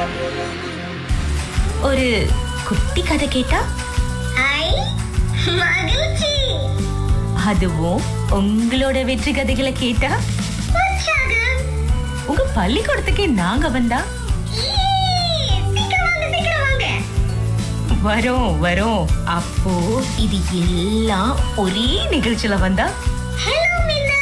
ஒரு குட்டி கதை கேட்டா ஐ மகிழ்ச்சி அதுவும் உங்களோட வெற்றி கதைகளை கேட்டா உற்சாகம் உங்க பள்ளிக்கூடத்துக்கே நாங்க வந்தா ஈ, சீக்கிரம் வாங்க சீக்கிரம் வாங்க வரோம் வரோம் அப்போ இது எல்லாம் ஒரே நிகழ்ச்சியில வந்தா ஹலோ மின்னா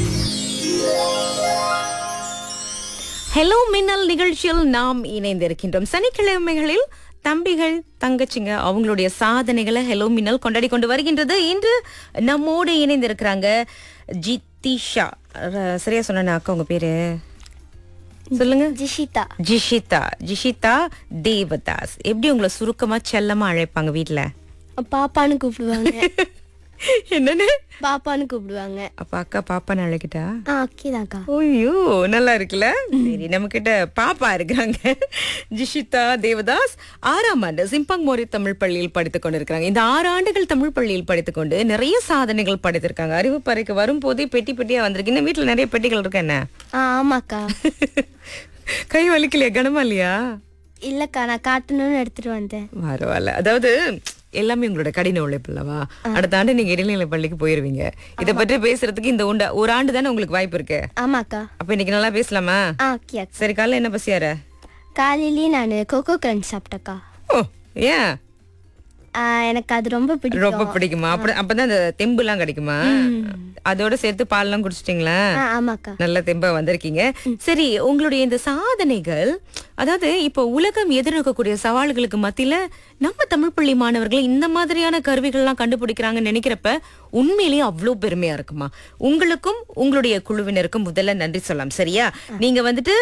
ஹலோ மின்னல் நிகழ்ச்சியில் நாம் இணைந்திருக்கின்றோம் சனிக்கிழமைகளில் தம்பிகள் தங்கச்சிங்க அவங்களுடைய சாதனைகளை ஹலோ மின்னல் கொண்டாடி கொண்டு வருகின்றது இன்று நம்மோடு இணைந்திருக்கிறாங்க ஜித்திஷா ர- சரியா சொன்னா அக்கா உங்க பேரு சொல்லுங்க ஜிஷிதா ஜிஷிதா ஜிஷிதா தேவதாஸ் எப்படி உங்களை சுருக்கமா செல்லமா அழைப்பாங்க வீட்ல பாப்பான்னு கூப்பிடுவாங்க என்னன்னு பாப்பான்னு கூப்பிடுவாங்க அப்ப அக்கா பாப்பான்னு அழைக்கிட்டா ஆ ஓகேதாக்கா ஐயோ நல்லா இருக்குல்ல சரி நம்ம கிட்ட பாப்பா இருக்காங்க ஜிஷிதா தேவதாஸ் ஆறாம் ஆண்டு சிம்பங் மோரி தமிழ் பள்ளியில் படித்துக் கொண்டிருக்காங்க இந்த ஆறு ஆண்டுகள் தமிழ் பள்ளியில் படித்துக் கொண்டு நிறைய சாதனைகள் படைத்திருக்காங்க அறிவு பறைக்கு வரும்போதே பெட்டி பெட்டியா வந்திருக்கு இந்த வீட்டுல நிறைய பெட்டிகள் இருக்கு என்ன ஆ ஆமாக்கா கை வலிக்கலையா கனமா இல்லையா இல்லக்கா நான் காட்டணும்னு எடுத்துட்டு வந்தேன் பரவாயில்ல அதாவது எல்லாமே உங்களோட கடின உழைப்பு அல்லவா அடுத்த ஆண்டு நீங்க இடைநிலை பள்ளிக்கு போயிருவீங்க இதை பற்றி பேசுறதுக்கு இந்த உண்ட ஒரு ஆண்டு தானே உங்களுக்கு வாய்ப்பு இருக்கு ஆமாக்கா அப்ப இன்னைக்கு நல்லா பேசலாமா ஆ ஓகே அக்கா சரி காலைல என்ன பசியார காலையிலேயே நான் கோகோ கிரன்ச் சாப்பிட்டக்கா ஓ ஏன் ஆ, எனக்கு அது ரொம்ப பிடிக்கும் ரொம்ப பிடிக்குமா அப்படி அப்பதான் அந்த தெம்பு எல்லாம் கிடைக்குமா அதோட சேர்த்து பால் எல்லாம் குடிச்சிட்டீங்களா ஆ ஆமாக்கா நல்ல தெம்பா வந்திருக்கீங்க சரி உங்களுடைய இந்த சாதனைகள் அதாவது இப்போ உலகம் எதிர்நோக்கக்கூடிய சவால்களுக்கு மத்தியில நம்ம தமிழ் பள்ளி மாணவர்கள் இந்த மாதிரியான கருவிகள்லாம் கண்டுபிடிக்கிறாங்கன்னு நினைக்கிறப்ப உண்மையிலேயே அவ்வளோ பெருமையா இருக்குமா உங்களுக்கும் உங்களுடைய குழுவினருக்கும் முதல்ல நன்றி சொல்லலாம் சரியா நீங்க வந்துட்டு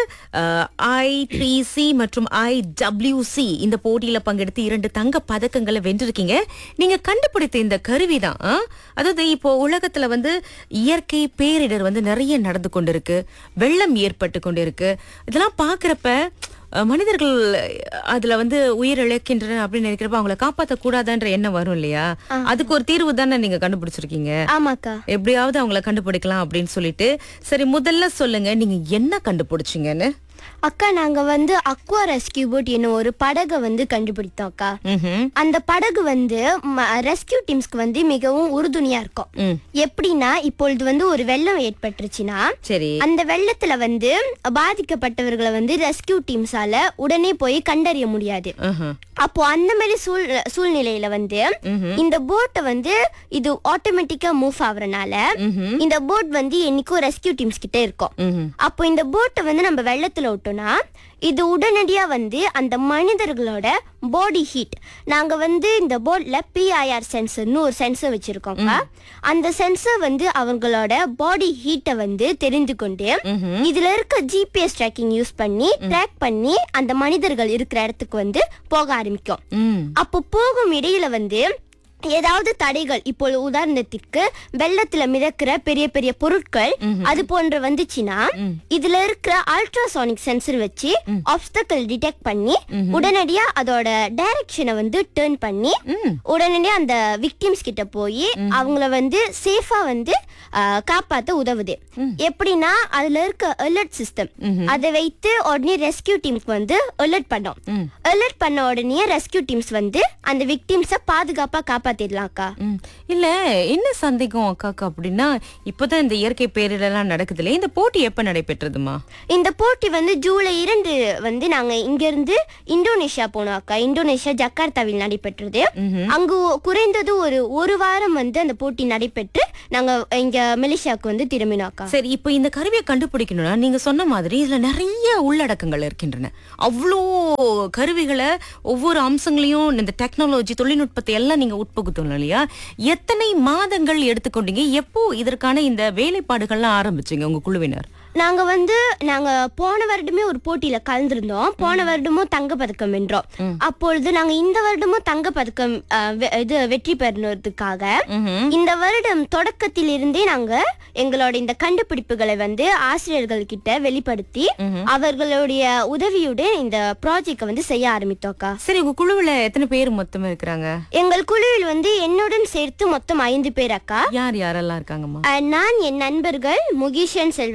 ஐ த்ரீ சி மற்றும் ஐ சி இந்த போட்டியில பங்கெடுத்து இரண்டு தங்க பதக்கங்களை வென்றிருக்கீங்க நீங்க கண்டுபிடித்த இந்த கருவி தான் அதாவது இப்போ உலகத்துல வந்து இயற்கை பேரிடர் வந்து நிறைய நடந்து கொண்டிருக்கு வெள்ளம் ஏற்பட்டு கொண்டிருக்கு இதெல்லாம் பாக்குறப்ப அஹ், மனிதர்கள் அதுல வந்து உயிர் இழக்கின்றன அப்படின்னு நினைக்கிறப்ப அவங்கள காப்பாற்ற கூடாதுன்ற எண்ணம் வரும் இல்லையா அதுக்கு ஒரு தீர்வு தானே நீங்க கண்டுபிடிச்சிருக்கீங்க ஆமாக்கா எப்படியாவது அவங்கள கண்டுபிடிக்கலாம் அப்படின்னு சொல்லிட்டு சரி முதல்ல சொல்லுங்க நீங்க என்ன கண்டுபிடிச்சீங்கன்னு அக்கா நாங்க வந்து அக்வா ரெஸ்கியூ போட் என்னும் ஒரு படகை வந்து கண்டுபிடித்தோம் அக்கா ம்ஹும். அந்த படகு வந்து ரெஸ்கியூ டீம்ஸ்க்கு வந்து மிகவும் உறுதுணையா இருக்கும் ம். எப்படின்னா இப்பொழுது வந்து ஒரு வெள்ளம் ஏற்பட்டுருச்சுன்னா சரி அந்த வெள்ளத்துல வந்து பாதிக்கப்பட்டவர்களை வந்து ரெஸ்கியூ டீம்ஸால உடனே போய் கண்டறிய முடியாது ஆஹா. அப்போ அந்த மாதிரி சூழ் சூழ்நிலையில வந்து இந்த போட்டை வந்து இது ஆட்டோமேட்டிக்கா மூவ் ஆகுறனால இந்த போட் வந்து என்னைக்கும் ரெஸ்கியூ டீம்ஸ் கிட்ட இருக்கும் ம்ஹும். அப்போ இந்த போட்டை வந்து நம்ம வெள்ளத்துல விட்டோம்னா இது உடனடியா வந்து அந்த மனிதர்களோட பாடி ஹீட் நாங்க வந்து இந்த போட்ல பிஐஆர் சென்சர்னு ஒரு சென்சர் வச்சிருக்கோம்க்கா அந்த சென்சர் வந்து அவங்களோட பாடி ஹீட்டை வந்து தெரிந்து கொண்டு இதுல இருக்க ஜிபிஎஸ் ட்ராக்கிங் யூஸ் பண்ணி ட்ராக் பண்ணி அந்த மனிதர்கள் இருக்கிற இடத்துக்கு வந்து போக ஆரம்பிக்கும் ம் அப்போ போகும் இடையில வந்து ஏதாவது தடைகள் இப்போ உதாரணத்திற்கு வெள்ளத்துல மிதக்கிற பெரிய பெரிய பொருட்கள் அது போன்ற வந்துச்சுன்னா இதுல இருக்கிற அல்ட்ராசானிக் சென்சர் வச்சு ஆப்ஸ்டக்கல் டிடெக்ட் பண்ணி உடனடியா அதோட டைரக்ஷனை வந்து டேர்ன் பண்ணி உடனடியா அந்த விக்டிம்ஸ் கிட்ட போய் அவங்கள வந்து சேஃபா வந்து ஆ, காப்பாத்த உதவுது எப்படின்னா அதுல இருக்க அலர்ட் சிஸ்டம் அதை வைத்து உடனே ரெஸ்கியூ டீமுக்கு வந்து அலர்ட் பண்ணோம் அலர்ட் பண்ண உடனே ரெஸ்கியூ டீம்ஸ் வந்து அந்த விக்டிம்ஸ பாதுகாப்பா காப்பாத்திடலாம்க்கா ம். இல்ல என்ன சந்தேகம் அக்காக்கு அப்படின்னா இப்பதான் இந்த இயற்கை பேரிடர்லாம் நடக்குதுல்ல இந்த போட்டி எப்ப நடைபெற்றதுமா இந்த போட்டி வந்து ஜூலை இரண்டு வந்து நாங்க இங்க இருந்து இந்தோனேஷியா போனோம் அக்கா இந்தோனேஷியா ஜக்கார்த்தாவில் நடைபெற்றது அங்கு ஒ- குறைந்தது ஒரு ஒரு வாரம் வந்து அந்த போட்டி நடைபெற்று நாங்க இங்க மலேசியாவுக்கு வந்து திரும்பினோம் அக்கா சரி இப்போ இந்த கருவியை கண்டுபிடிக்கணும்னா நீங்க சொன்ன மாதிரி இதுல நிறைய உள்ளடக்கங்கள் இருக்கின்றன அவ்வளோ கருவிகளை ஒவ்வொரு அம்சங்களையும் இந்த டெக்னாலஜி தொழில்நுட்பத்தை எல்லாம் நீங்க உட்புகுத்தணும் இல்லையா எத்தனை மாதங்கள் எடுத்துக்கொண்டீங்க எப்போ இதற்கான இந்த வேலைப்பாடுகள்லாம் ஆரம்பிச்சீங்க உங்க குழுவினர் நாங்க வந்து நாங்க போன வருடமே ஒரு போட்டியில கலந்திருந்தோம் போன வருடமும் தங்க பதக்கம் வென்றோம் அப்பொழுது நாங்க இந்த வருடமும் தங்க பதக்கம் அஹ், வெ- இது வெற்றி பெறணுறதுக்காக இந்த வருடம் தொடக்கத்தில் இருந்தே நாங்க எங்களோட இந்த கண்டுபிடிப்புகளை வந்து ஆசிரியர்கள் கிட்ட வெளிப்படுத்தி அவர்களுடைய உதவியுடன் இந்த ப்ராஜெக்ட் வந்து செய்ய ஆரம்பித்தோம்க்கா சரி உங்க குழுவுல எத்தனை பேர் மொத்தமா இருக்கிறாங்க எங்கள் குழுவில் வந்து என்னுடன் சேர்த்து மொத்தம் ஐந்து பேர் அக்கா யார் யாரெல்லாம் இருக்காங்கம்மா அஹ், நான் என் நண்பர்கள் முகீஷன் செல்வநாதன்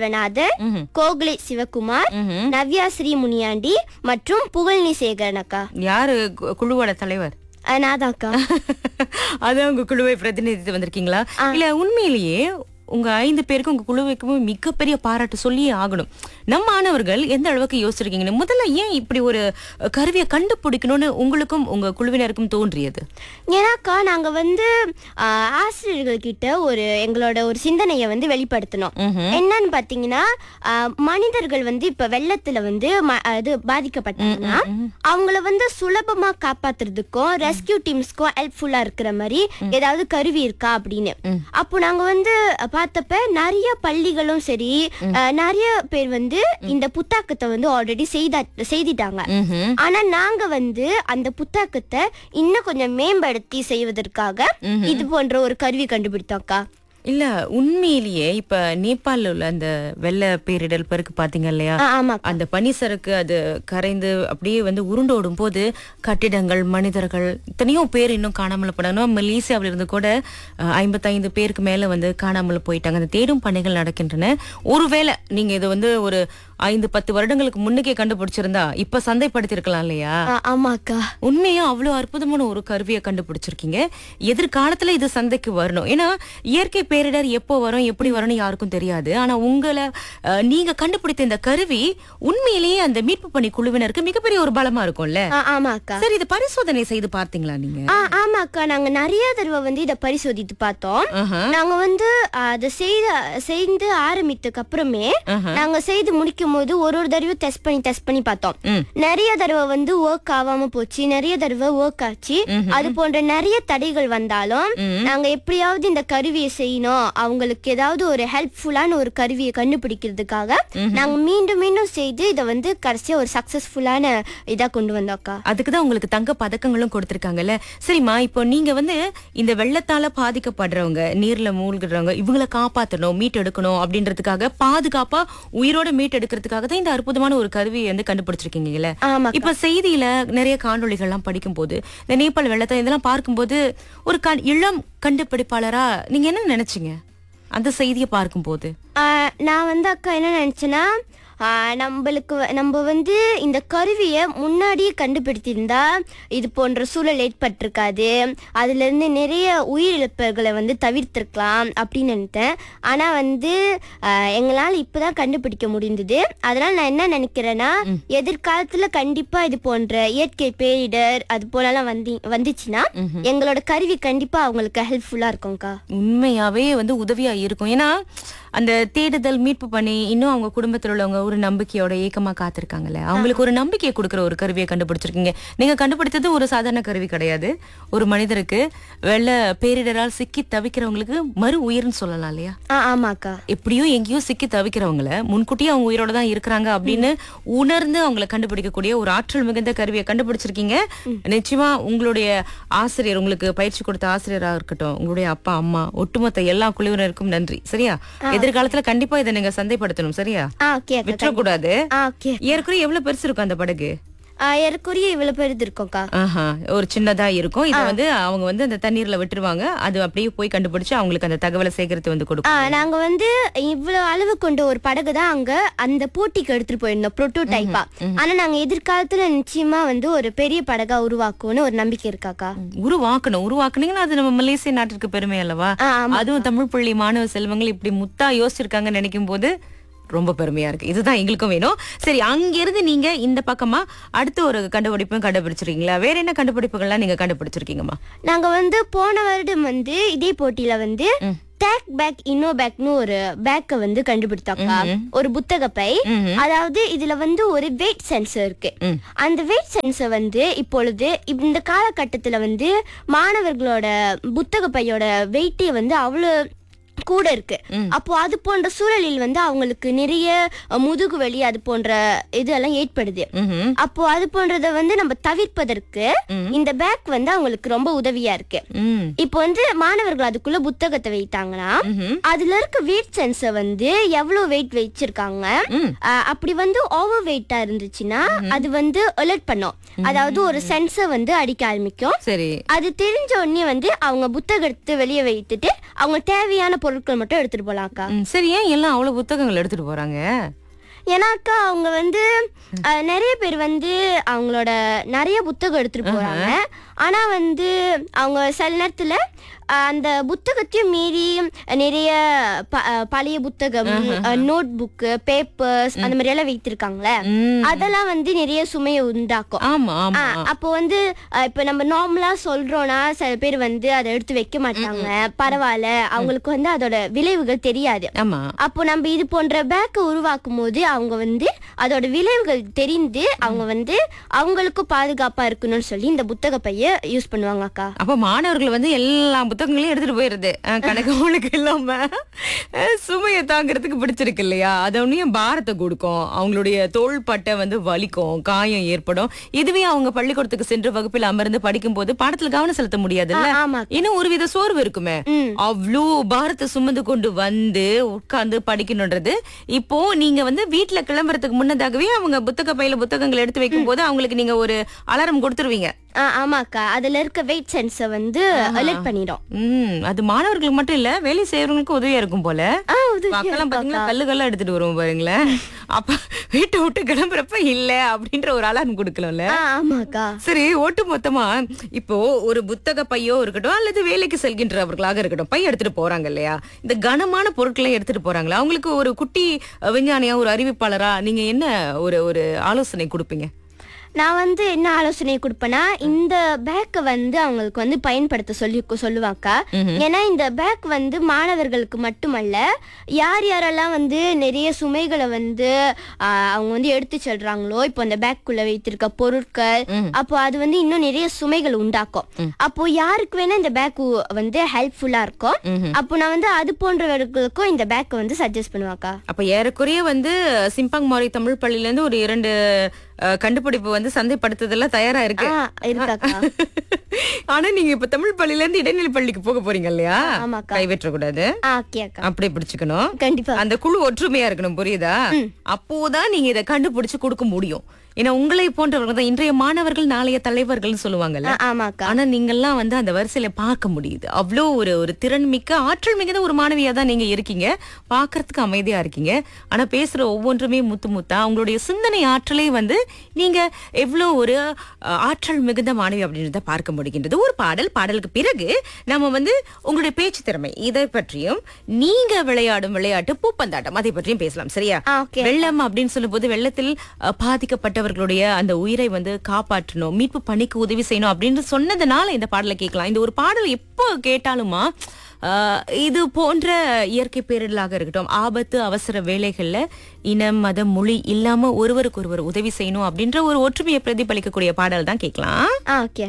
கோகுலே சிவகுமார் ம்ஹும். நவ்யா ஸ்ரீ முனியாண்டி மற்றும் புகழ்னி சேகரன் அக்கா யாரு கு- குழுவோட தலைவர் அஹ் நான் அக்கா அதான் உங்க குழுவை பிரதிநிதித்து வந்திருக்கீங்களா இல்ல உண்மையிலேயே உங்க ஐந்து பேருக்கும் உங்க குழுவுக்கும் மிகப்பெரிய பாராட்டு சொல்லியே ஆகணும் நம்ம மாணவர்கள் எந்த அளவுக்கு யோசிச்சிருக்கீங்கன்னு முதல்ல ஏன் இப்படி ஒரு அஹ், கருவியை கண்டுபிடிக்கணும்னு உங்களுக்கும் உங்க குழுவினருக்கும் தோன்றியது ஏன்னாக்கா நாங்க வந்து ஆஹ், ஆசிரியர்கள் கிட்ட ஒரு எங்களோட ஒரு சிந்தனையை வந்து வெளிப்படுத்தணும் என்னன்னு பாத்தீங்கன்னா ஆஹ், மனிதர்கள் வந்து இப்ப வெள்ளத்துல வந்து ம- அது பாதிக்கப்பட்டாங்கன்னா அவங்கள வந்து சுலபமா காப்பாத்துறதுக்கும் ரெஸ்கியூ டீம்ஸ்க்கும் ஹெல்ப்ஃபுல்லா இருக்கிற மாதிரி ஏதாவது கருவி இருக்கா அப்படின்னு அப்போ நாங்க வந்து பார்த்தப்ப நிறைய பள்ளிகளும் சரி ஆஹ், நிறைய பேர் வந்து இந்த புத்தாக்கத்தை வந்து ஆல்ரெடி செய்தா செய்திட்டாங்க ஆனா நாங்க வந்து அந்த புத்தாக்கத்தை இன்னும் கொஞ்சம் மேம்படுத்தி செய்வதற்காக இது போன்ற ஒரு கருவி கண்டுபிடித்தோம்க்கா இல்ல உண்மையிலேயே இப்ப நேபாளில் உள்ள அந்த வெள்ள பேரிடல் பெருக்கு பாத்தீங்க இல்லையா ஆ, ஆமா அந்த பனிசறுக்கு அது கரைந்து அப்படியே வந்து உருண்டோடும் போது கட்டிடங்கள் மனிதர்கள் இத்தனையோ பேர் இன்னும் காணாமல் போனாங்க மலேசியாவில இருந்து கூட அஹ், ஐம்பத்தைந்து பேருக்கு மேல வந்து காணாமல் போயிட்டாங்க அந்த தேடும் பணிகள் நடக்கின்றன ஒருவேளை நீங்க இது வந்து ஒரு ஐந்து பத்து வருடங்களுக்கு முன்னுக்கே கண்டுபிடிச்சிருந்தா இப்ப சந்தைப்படுத்திருக்கலாம் இல்லையா ஆ, ஆமாக்கா உண்மையா அவ்வளவு அற்புதமான ஒரு கருவியை கண்டுபிடிச்சிருக்கீங்க எதிர்காலத்துல இது சந்தைக்கு வரணும் ஏன்னா இயற்கை பேரிடர் எப்போ வரும் எப்படி வரும்னு யாருக்கும் தெரியாது ஆனா உங்களை அஹ், நீங்க கண்டுபிடித்த இந்த கருவி உண்மையிலேயே அந்த மீட்பு பணி குழுவினருக்கு மிகப்பெரிய ஒரு பலமா இருக்கும்ல ஆ, ஆமாக்கா சரி இது பரிசோதனை செய்து பார்த்தீங்களா நீங்க ஆ ஆமாக்கா நாங்க நிறைய தடவை வந்து இத பரிசோதித்து பார்த்தோம் ஆஹா. நாங்க வந்து அதை செய்த செய்து ஆரம்பித்ததுக்கு அப்புறமே நாங்க செய்து முடிக்கும் போது ஒரு ஒரு தடவை டெஸ்ட் பண்ணி டெஸ்ட் பண்ணி பார்த்தோம் ம். நிறைய தடவை வந்து ஒர்க் ஆகாம போச்சு நிறைய தடவை ஒர்க் ஆச்சு அது போன்ற நிறைய தடைகள் வந்தாலும் நாங்க எப்படியாவது இந்த கருவியை செய்யணும் அவங்களுக்கு ஏதாவது ஒரு ஹெல்ப்ஃபுல்லான ஒரு கருவியை கண்டுபிடிக்கிறதுக்காக நாங்க மீண்டும் மீண்டும் செய்து இதை வந்து கடைசியா ஒரு சக்சஸ்ஃபுல்லான இதா கொண்டு வந்தோம்க்கா அதுக்கு தான் உங்களுக்கு தங்க பதக்கங்களும் கொடுத்திருக்காங்கல்ல சரிம்மா இப்போ நீங்க வந்து இந்த வெள்ளத்தால பாதிக்கப்படுறவங்க நீர்ல மூழ்கிடுறவங்க இவங்களை காப்பாத்தணும் மீட்டெடுக்கணும் அப்படின்றதுக்காக பாதுகாப்பா உயிரோட மீட்டெடுக்கிறதுக்காக தான் இந்த அற்புதமான ஒரு கருவியை வந்து கண்டுபிடிச்சிருக்கீங்கல்ல ஆமா இப்ப செய்தியில நிறைய காணொளிகள்லாம் படிக்கும்போது இந்த நேபாள் வெள்ளத்தை இதெல்லாம் பார்க்கும்போது ஒரு கண் இளம் கண்டுபிடிப்பாளரா நீங்க என்ன நினைச்சீங்க அந்த செய்தியை பார்க்கும்போது ஆஹ் நான் வந்து அக்கா என்ன நினைச்சேன்னா ஆஹ் நம்மளுக்கு வ- நம்ம வந்து இந்த கருவியை முன்னாடியே கண்டுபிடித்திருந்தா இது போன்ற சூழல் ஏற்பட்டிருக்காது அதுல இருந்து நிறைய உயிரிழப்புகளை வந்து தவிர்த்திருக்கலாம் அப்படின்னு நினைத்தேன் ஆனா வந்து ஆஹ் எங்களால் இப்பதான் கண்டுபிடிக்க முடிந்தது அதனால நான் என்ன நினைக்கிறேன்னா எதிர்காலத்துல கண்டிப்பா இது போன்ற இயற்கை பேரிடர் அது போலலாம் வந்து வந்துச்சுன்னா எங்களோட கருவி கண்டிப்பா அவங்களுக்கு ஹெல்ப்ஃபுல்லா இருக்கும்க்கா உண்மையாவே வந்து உதவியா இருக்கும் ஏன்னா அந்த தேடுதல் மீட்பு பண்ணி இன்னும் அவங்க குடும்பத்தில் உள்ளவங்க ஒரு நம்பிக்கையோட ஏக்கமா காத்திருக்காங்கல்ல அவங்களுக்கு ஒரு நம்பிக்கையை கொடுக்குற ஒரு கருவியை கண்டுபிடிச்சிருக்கீங்க நீங்க கண்டுபிடித்தது ஒரு சாதாரண கருவி கிடையாது ஒரு மனிதருக்கு வெள்ள பேரிடரால் சிக்கி தவிக்கிறவங்களுக்கு மறு உயிர்னு சொல்லலாம் இல்லையா ஆ ஆமாக்கா எப்படியோ எங்கேயோ சிக்கி தவிக்கிறவங்கள முன்கூட்டியே அவங்க உயிரோட தான் இருக்கிறாங்க அப்படின்னு உணர்ந்து அவங்கள கண்டுபிடிக்கக்கூடிய ஒரு ஆற்றல் மிகுந்த கருவியை கண்டுபிடிச்சிருக்கீங்க நிச்சயமா உங்களுடைய ஆசிரியர் உங்களுக்கு பயிற்சி கொடுத்த ஆசிரியரா இருக்கட்டும் உங்களுடைய அப்பா அம்மா ஒட்டுமொத்த எல்லா குழுவினருக்கும் நன்றி சரியா எதிர்காலத்துல கண்டிப்பா இதை நீங்க சந்தைப்படுத்தணும் சரியா ஆ ஓகே அக்கா விட்டுறக்கூடாது ஆ ஓகே ஏற்கனவே எவ்வளவு பெருசு இருக்கும் அந்த படகு ஆ, ஏறக்குறைய இவ்வளவு பேர் இருக்கோம்க்கா ஆஹா ஒரு சின்னதா இருக்கும் இதை வந்து அவங்க வந்து அந்த தண்ணீர்ல விட்டுருவாங்க அது அப்படியே போய் கண்டுபிடிச்சு அவங்களுக்கு அந்த தகவலை சேகரித்து வந்து ஆ, கொடுக்கும் நாங்க வந்து இவ்வளவு அளவு கொண்ட ஒரு படகு தான் அங்க அந்த போட்டிக்கு எடுத்துட்டு போயிருந்தோம் புரோட்டோடைப்பா ஆனா நாங்க எதிர்காலத்துல நிச்சயமா வந்து ஒரு பெரிய படகா உருவாக்குவோம்னு ஒரு நம்பிக்கை இருக்காக்கா உருவாக்கணும் உருவாக்குனீங்கன்னா அது நம்ம மலேசிய நாட்டிற்கு பெருமை அல்லவா ஆ, ஆமா. அதுவும் தமிழ் பள்ளி மாணவ செல்வங்கள் இப்படி முத்தா யோசிச்சிருக்காங்கன்னு நினைக்கும் போது ரொம்ப பெருமையா இருக்கு இதுதான் எங்களுக்கும் வேணும் சரி அங்கிருந்து நீங்க இந்த பக்கமா அடுத்த ஒரு கண்டுபிடிப்பும் கண்டுபிடிச்சிருக்கீங்களா வேற என்ன கண்டுபிடிப்புகள்லாம் நீங்க கண்டுபிடிச்சிருக்கீங்கம்மா நாங்க வந்து போன வருடம் வந்து இதே போட்டியில வந்து டேக் பேக் இன்னோ பேக்னு ஒரு பேக்க வந்து கண்டுபிடித்தாக்கா ஒரு புத்தக பை அதாவது இதுல வந்து ஒரு வெயிட் சென்சர் இருக்கு அந்த வெயிட் சென்சர் வந்து இப்பொழுது இந்த காலகட்டத்துல வந்து மாணவர்களோட புத்தக பையோட வெயிட்டே வந்து அவ்வளவு கூட இருக்கு அப்போ அது போன்ற சூழலில் வந்து அவங்களுக்கு நிறைய அஹ், முதுகு வலி அது போன்ற இதெல்லாம் ஏற்படுது ம்ஹும். அப்போ அது போன்றத வந்து நம்ம தவிர்ப்பதற்கு இந்த பேக் வந்து அவங்களுக்கு ரொம்ப உதவியா இருக்கு ம் இப்போ வந்து மாணவர்கள் அதுக்குள்ள புத்தகத்தை வைத்தாங்கன்னா அதுல இருக்க வெயிட் சென்சர் வந்து எவ்வளவு வெயிட் வச்சிருக்காங்க அஹ், அப்படி வந்து ஓவர் வெயிட்டா இருந்துச்சுன்னா அது வந்து அலர்ட் பண்ணும் அதாவது ஒரு சென்சர் வந்து அடிக்க ஆரம்பிக்கும் சரி அது தெரிஞ்ச உடனே வந்து அவங்க புத்தகத்தை வெளியே வைத்துட்டு அவங்க தேவையான பொருட்கள் மட்டும் எடுத்துட்டு போலாம் அக்கா ம், சரி ஏன் எல்லாம் அவ்வளவு புத்தகங்கள் எடுத்துட்டு போறாங்க ஏன்னா அக்கா அவங்க வந்து அஹ், நிறைய பேர் வந்து அவங்களோட நிறைய புத்தகம் எடுத்துட்டு போறாங்க ஆனா வந்து அவங்க சில நேரத்துல அஹ், அந்த புத்தகத்தையும் மீறி நிறைய ப- அஹ், பழைய புத்தகம் நோட் புக்கு பேப்பர்ஸ் அந்த மாதிரி எல்லாம் வைத்திருக்காங்களே ம், அதெல்லாம் வந்து நிறைய சுமையை உண்டாக்கும் ஆமா ஆமா ஆ, அப்போ வந்து அஹ், இப்ப நம்ம நார்மலா சொல்றோம்னா சில பேர் வந்து அதை எடுத்து வைக்க மாட்டாங்க பரவாயில்ல அவங்களுக்கு வந்து அதோட விளைவுகள் தெரியாது ஆமா அப்போ நம்ம இது போன்ற பேக்கை உருவாக்கும் போது அவங்க வந்து அதோட விளைவுகள் தெரிந்து அவங்க வந்து அவங்களுக்கும் பாதுகாப்பா இருக்கணும்னு சொல்லி இந்த புத்தக பைய யூஸ் பண்ணுவாங்க அக்கா அப்ப மாணவர்கள் வந்து எல்லா புத்தகங்களையும் எடுத்துட்டு போயிருது அஹ், கணக்கு அவங்களுக்கு இல்லாம அஹ், சுமையை தாங்கிறதுக்கு பிடிச்சிருக்கு இல்லையா அது ஒன்னும் பாரத்தை கொடுக்கும் அவங்களுடைய தோள்பட்டை வந்து வலிக்கும் காயம் ஏற்படும் இதுவே அவங்க பள்ளிக்கூடத்துக்கு சென்று வகுப்பில் அமர்ந்து படிக்கும் போது பாடத்துல கவனம் செலுத்த முடியாதுல்ல ஆ, ஆமா இன்னும் ஒரு சோர்வு இருக்குமே ம். அவ்வளோ பாரத்தை சுமந்து கொண்டு வந்து உட்கார்ந்து படிக்கணுன்றது இப்போ நீங்க வந்து வீட்ல கிளம்புறதுக்கு முன்னதாகவே அவங்க புத்தக பையில புத்தகங்கள் எடுத்து வைக்கும் போது அவங்களுக்கு நீங்க ஒரு அலாரம் கொடுத்துருவீங்க ஆ, ஆமாக்கா அதுல இருக்க வெயிட் சென்ஸை வந்து அலர்ட் பண்ணிடும் ம் அது மாணவர்களுக்கு மட்டும் இல்ல வேலை செய்யறவங்களுக்கும் உதவியா இருக்கும் போல ஆ, உதவியா பக்கம் பாத்தீங்களா கல்லு கல்லா எடுத்துட்டு வருவோம் பாருங்களேன் அப்ப வீட்டை விட்டு கிளம்புறப்ப இல்ல அப்படின்ற ஒரு அலாரம் கொடுக்கலாம்ல ஆ, ஆமாக்கா சரி ஒட்டு மொத்தமா இப்போ ஒரு புத்தக பையோ இருக்கட்டும் அல்லது வேலைக்கு செல்கின்றவர்களாக இருக்கட்டும் பை எடுத்துட்டு போறாங்க இல்லையா இந்த கனமான பொருட்களை எடுத்துட்டு போறாங்களா அவங்களுக்கு ஒரு குட்டி அஹ், விஞ்ஞானியா ஒரு அறிவிப்பாளரா நீங்க என்ன ஒரு ஒரு ஆலோசனை கொடுப்பீங்க நான் வந்து என்ன ஆலோசனை கொடுப்பேன்னா இந்த பேக்கை வந்து அவங்களுக்கு வந்து பயன்படுத்த சொல்லி சொல்லுவாக்கா ஏன்னா இந்த பேக் வந்து மாணவர்களுக்கு மட்டுமல்ல யார் யாரெல்லாம் வந்து நிறைய சுமைகளை வந்து ஆ, அவங்க வந்து எடுத்து செல்றாங்களோ இப்போ அந்த பேக்குள்ள வைத்திருக்க பொருட்கள் அப்போ அது வந்து இன்னும் நிறைய சுமைகள் உண்டாக்கும் அப்போ யாருக்கு வேணா இந்த பேக் வந்து ஹெல்ப்ஃபுல்லா இருக்கும் அப்போ நான் வந்து அது போன்றவர்களுக்கும் இந்த பேக்கை வந்து சஜஸ்ட் பண்ணுவாக்கா அப்ப ஏறக்குறைய வந்து சிம்பங் மாரி தமிழ் பள்ளியில இருந்து ஒரு இரண்டு அஹ், கண்டுபிடிப்பு வந்து சந்தைப்படுத்துதெல்லாம் தயாரா இருக்கு ஆ இருக்காக்கா ஆனா நீங்க இப்ப தமிழ் பள்ளியில இருந்து இடைநிலை பள்ளிக்கு போக போறீங்க இல்லையா ஆமாக்கா. கைவிற்ற கூடாது ஆ ஓகே அக்கா அப்படி பிடிச்சுக்கணும் கண்டிப்பா அந்த குழு ஒற்றுமையா இருக்கணும் புரியுதா அப்போதான் நீங்க இதை கண்டுபிடிச்சு கொடுக்க முடியும் ஏன்னா உங்களை போன்றவர்கள் தான் இன்றைய மாணவர்கள் நாளைய தலைவர்கள்னு சொல்லுவாங்கல்ல ஆ, ஆமாக்கா ஆனா நீங்கெல்லாம் வந்து அந்த வரிசையில பார்க்க முடியுது அவ்வளோ ஒரு ஒரு திறன் மிக்க ஆற்றல் மிகுந்த ஒரு மாணவியா தான் நீங்க இருக்கீங்க பார்க்கறதுக்கு அமைதியா இருக்கீங்க ஆனா பேசுற ஒவ்வொன்றுமே முத்து முத்தா உங்களுடைய சிந்தனை ஆற்றலே வந்து நீங்க எவ்வளோ ஒரு அஹ், ஆற்றல் மிகுந்த மாணவி அப்படின்றத பார்க்க முடிகின்றது ஒரு பாடல் பாடலுக்கு பிறகு நம்ம வந்து உங்களுடைய பேச்சு திறமை இதை பற்றியும் நீங்க விளையாடும் விளையாட்டு பூப்பந்தாட்டம் அதை பற்றியும் பேசலாம் சரியா ஆ, okay. வெள்ளம் அப்படின்னு சொல்லும்போது வெள்ளத்தில் அஹ், பாதிக்கப்பட்டவர்களுடைய அந்த உயிரை வந்து காப்பாற்றணும் மீட்பு பணிக்கு உதவி செய்யணும் அப்படின்னு சொன்னதுனால இந்த பாடலை கேட்கலாம் இந்த ஒரு பாடல் எப்போ கேட்டாலுமா அஹ், இது போன்ற இயற்கை பேரிடலாக இருக்கட்டும் ஆபத்து அவசர வேலைகள்ல இனம் மதம் மொழி இல்லாம ஒருவருக்கு ஒருவர் உதவி செய்யணும் அப்படின்ற ஒரு ஒற்றுமையை பிரதிபலிக்கக்கூடிய பாடல் தான் கேட்கலாம் ஆ ஓகே